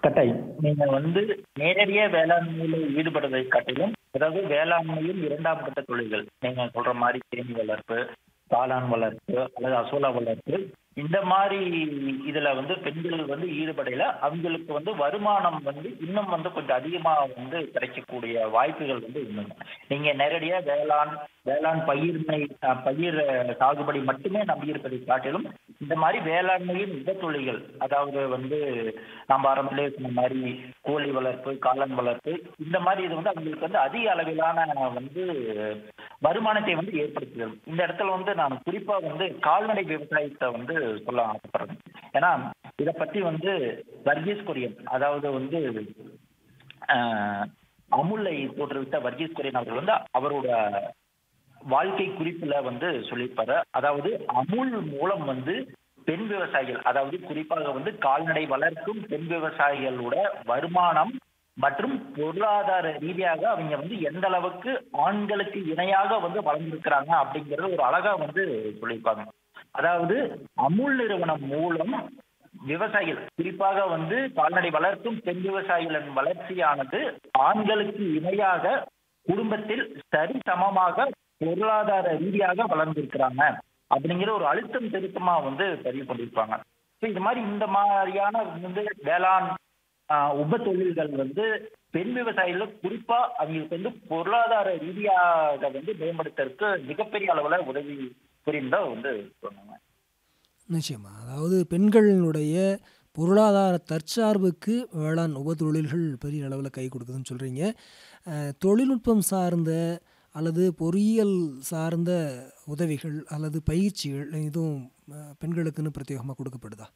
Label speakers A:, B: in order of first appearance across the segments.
A: கட்டாயம் நீங்க வந்து நேரடியா வேளாண்மையில ஈடுபடுவதை காட்டிலும் அதாவது வேளாண்மையில் இரண்டாம் கட்ட தொழில்கள் நீங்க சொல்ற மாதிரி தேனி வளர்ப்பு காளான் வளர்ப்பு அல்லது அசோலா வளர்ப்பு இந்த மாதிரி இதுல வந்து பெண்கள் வந்து ஈடுபடையில அவங்களுக்கு வந்து வருமானம் வந்து இன்னும் வந்து கொஞ்சம் அதிகமா வந்து கிடைக்கக்கூடிய வாய்ப்புகள் வந்து இன்னும் நீங்க நேரடியா வேளாண் வேளாண் பயிர்மை அஹ், பயிர் அஹ், சாகுபடி மட்டுமே நம்பி இருப்பதை காட்டிலும் இந்த மாதிரி வேளாண்மையின் உபத்தொழில்கள் அதாவது வந்து நம்ம ஆரம்பத்திலே சொன்ன மாதிரி கோழி வளர்ப்பு காளான் வளர்ப்பு இந்த மாதிரி இது வந்து அவங்களுக்கு வந்து அதிக அளவிலான வந்து வருமானத்தை வந்து ஏற்படுத்துகிறது இந்த இடத்துல வந்து நான் குறிப்பா வந்து கால்நடை விவசாயத்தை வந்து சொல்ல ஆசைப்படுறேன் ஏன்னா இதை பத்தி வந்து வர்கீஸ் கொரியன் அதாவது வந்து ஆஹ், அமுலை தோற்றுவித்த வர்கீஸ் கொரியன் அவர்கள் வந்து அவரோட வாழ்க்கை குறிப்புல வந்து சொல்லியிருப்பாரு அதாவது அமுல் மூலம் வந்து பெண் விவசாயிகள் அதாவது குறிப்பாக வந்து கால்நடை வளர்க்கும் பெண் விவசாயிகளோட வருமானம் மற்றும் பொருளாதார ரீதியாக அவங்க வந்து எந்த அளவுக்கு ஆண்களுக்கு இணையாக வந்து வளர்ந்துருக்கிறாங்க அப்படிங்கறது ஒரு அழகா வந்து சொல்லியிருப்பாங்க அதாவது அமுல் நிறுவனம் மூலம் விவசாயிகள் குறிப்பாக வந்து கால்நடை வளர்க்கும் பெண் விவசாயிகளின் வளர்ச்சியானது ஆண்களுக்கு இணையாக குடும்பத்தில் சரி சமமாக பொருளாதார ரீதியாக வளர்ந்திருக்கிறாங்க அப்படிங்கிற ஒரு அழுத்தம் திருத்தமா வந்து பதிவு பண்ணியிருப்பாங்க ஸோ இது மாதிரி இந்த மாதிரியான வந்து வேளாண் ஆஹ், உப தொழில்கள் வந்து பெண் விவசாயிகள் குறிப்பா அவங்களுக்கு வந்து பொருளாதார ரீதியாக வந்து மேம்படுத்துறதுக்கு மிகப்பெரிய அளவுல உதவி புரிந்தா வந்து சொன்னாங்க
B: நிச்சயமா அதாவது பெண்களினுடைய பொருளாதார தற்சார்புக்கு வேளாண் உபத்தொழில்கள் பெரிய அளவில் கை கொடுக்குதுன்னு சொல்கிறீங்க தொழில்நுட்பம் சார்ந்த அல்லது பொறியியல் சார்ந்த உதவிகள் அல்லது பயிற்சிகள் இதுவும் அஹ், பெண்களுக்குன்னு பிரத்யேகமாக கொடுக்கப்படுதா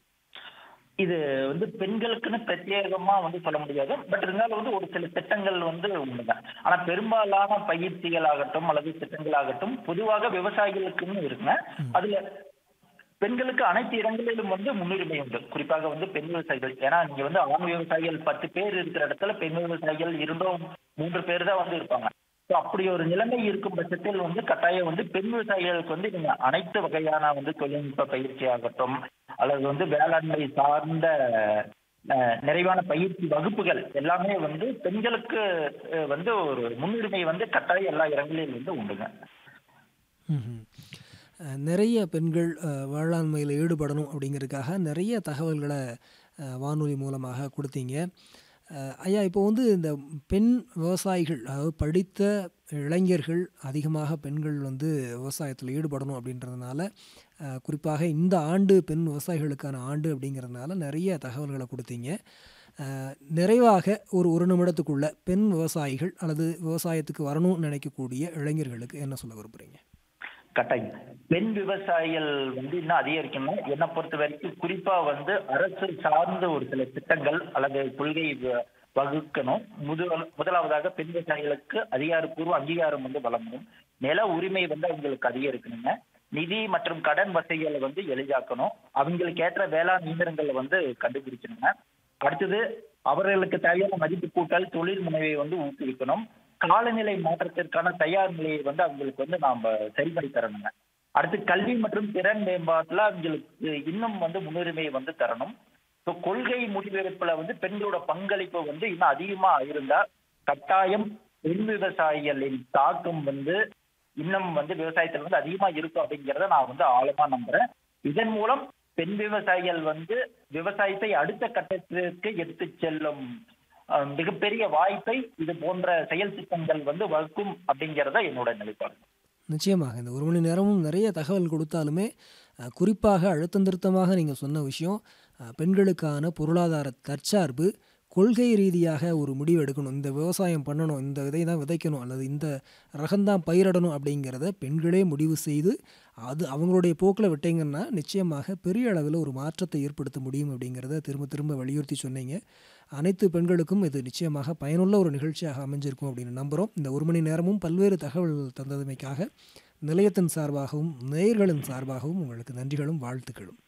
A: இது வந்து பெண்களுக்குன்னு பிரத்யேகமா வந்து சொல்ல முடியாது பட் இருந்தாலும் வந்து ஒரு சில திட்டங்கள் வந்து உண்டுதான் ஆனா பெரும்பாலான பயிற்சிகள் ஆகட்டும் அல்லது திட்டங்கள் ஆகட்டும் பொதுவாக விவசாயிகளுக்குன்னு இருக்குங்க அதுல பெண்களுக்கு அனைத்து இடங்களிலும் வந்து முன்னுரிமை உண்டு குறிப்பாக வந்து பெண் விவசாயிகள் ஏன்னா நீங்க வந்து ஆண் விவசாயிகள் பத்து பேர் இருக்கிற இடத்துல பெண் விவசாயிகள் இருந்தும் மூன்று பேர் தான் வந்து இருப்பாங்க ஸோ அப்படி ஒரு நிலைமை இருக்கும் பட்சத்தில் வந்து கட்டாயம் வந்து பெண் விவசாயிகளுக்கு வந்து நீங்க அனைத்து வகையான வந்து தொழில்நுட்ப பயிற்சி ஆகட்டும் அல்லது வந்து வேளாண்மை சார்ந்த அஹ், நிறைவான பயிற்சி வகுப்புகள் எல்லாமே வந்து பெண்களுக்கு அஹ், வந்து ஒரு முன்னுரிமை வந்து கட்டாயம் எல்லா இடங்களிலும் வந்து உண்டுங்க
B: ம்ஹும். அஹ், நிறைய பெண்கள் அஹ், வேளாண்மையில் ஈடுபடணும் அப்படிங்கிறதுக்காக நிறைய தகவல்களை அஹ், வானொலி மூலமாக கொடுத்தீங்க அஹ், ஐயா இப்போ வந்து இந்த பெண் விவசாயிகள் அதாவது படித்த இளைஞர்கள் அதிகமாக பெண்கள் வந்து விவசாயத்தில் ஈடுபடணும் அப்படின்றதுனால அஹ், குறிப்பாக இந்த ஆண்டு பெண் விவசாயிகளுக்கான ஆண்டு அப்படிங்கிறதுனால நிறைய தகவல்களை கொடுத்தீங்க அஹ், நிறைவாக ஒரு ஒரு நிமிடத்துக்குள்ள பெண் விவசாயிகள் அல்லது விவசாயத்துக்கு வரணும்னு நினைக்கக்கூடிய இளைஞர்களுக்கு என்ன சொல்ல விரும்புகிறீங்க
A: கட்டாயம் பெண் விவசாயிகள் வந்து இன்னும் அதிகரிக்கணும் என்னை பொறுத்த வரைக்கும் குறிப்பா வந்து அரசு சார்ந்த ஒரு சில திட்டங்கள் அல்லது கொள்கை வ- வகுக்கணும் முதல் முதலாவதாக பெண் விவசாயிகளுக்கு அதிகாரப்பூர்வ அங்கீகாரம் வந்து வழங்கணும் நில உரிமை வந்து அவங்களுக்கு அதிகரிக்கணுங்க நிதி மற்றும் கடன் வசதிகளை வந்து எளிதாக்கணும் அவங்களுக்கு ஏற்ற வேளாண் இயந்திரங்களை வந்து கண்டுபிடிக்கணுங்க அடுத்தது அவர்களுக்கு தேவையான மதிப்பு கூட்டல் தொழில் முனைவை வந்து ஊக்குவிக்கணும் காலநிலை மாற்றத்திற்கான தயார் நிலையை வந்து அவங்களுக்கு வந்து நாம சரி பண்ணி தரணுங்க அடுத்து கல்வி மற்றும் திறன் மேம்பாட்டுல அவங்களுக்கு இன்னும் வந்து முன்னுரிமை வந்து தரணும் ஸோ கொள்கை முடிவெடுப்புல வந்து பெண்களோட பங்களிப்பு வந்து இன்னும் அதிகமா இருந்தா கட்டாயம் பெண் விவசாயிகளின் தாக்கம் வந்து இன்னும் வந்து விவசாயத்தில் வந்து அதிகமா இருக்கும் அப்படிங்கிறத நான் வந்து ஆழமா நம்புறேன் இதன் மூலம் பெண் விவசாயிகள் வந்து விவசாயத்தை அடுத்த கட்டத்திற்கு எடுத்து செல்லும் அஹ், மிகப்பெரிய வாய்ப்பை இது போன்ற செயல் திட்டங்கள் வந்து வகுக்கும் அப்படிங்கிறத என்னோட நிலைப்பாடு
B: நிச்சயமாக இந்த ஒரு மணி நேரமும் நிறைய தகவல் கொடுத்தாலுமே அஹ், குறிப்பாக அழுத்தம் திருத்தமாக நீங்கள் சொன்ன விஷயம் அஹ், பெண்களுக்கான பொருளாதார தற்சார்பு கொள்கை ரீதியாக ஒரு முடிவு எடுக்கணும் இந்த விவசாயம் பண்ணணும் இந்த விதை தான் விதைக்கணும் அல்லது இந்த ரகம்தான் பயிரிடணும் அப்படிங்கிறத பெண்களே முடிவு செய்து அது அவங்களுடைய போக்கில் விட்டீங்கன்னா நிச்சயமாக பெரிய அளவில் ஒரு மாற்றத்தை ஏற்படுத்த முடியும் அப்படிங்கிறத திரும்ப திரும்ப வலியுறுத்தி சொன்னீங்க அனைத்து பெண்களுக்கும் இது நிச்சயமாக பயனுள்ள ஒரு நிகழ்ச்சியாக அமைஞ்சிருக்கும் அப்படின்னு நம்புகிறோம் இந்த ஒரு மணி நேரமும் பல்வேறு தகவல்கள் தந்ததுமைக்காக நிலையத்தின் சார்பாகவும் நேயர்களின் சார்பாகவும் உங்களுக்கு நன்றிகளும் வாழ்த்துக்களும்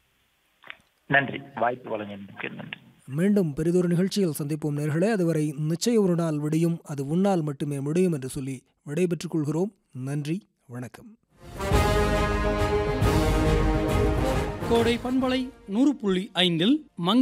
A: நன்றி வாய்ப்பு வழங்கியதற்கு நன்றி
B: மீண்டும் பெரிதொரு நிகழ்ச்சியில் சந்திப்போம் நேர்களே அதுவரை நிச்சய ஒரு நாள் விடியும் அது உன்னால் மட்டுமே முடியும் என்று சொல்லி விடைபெற்றுக் கொள்கிறோம் நன்றி வணக்கம்
C: கோடை பண்பலை நூறு புள்ளி ஐந்தில் மங்க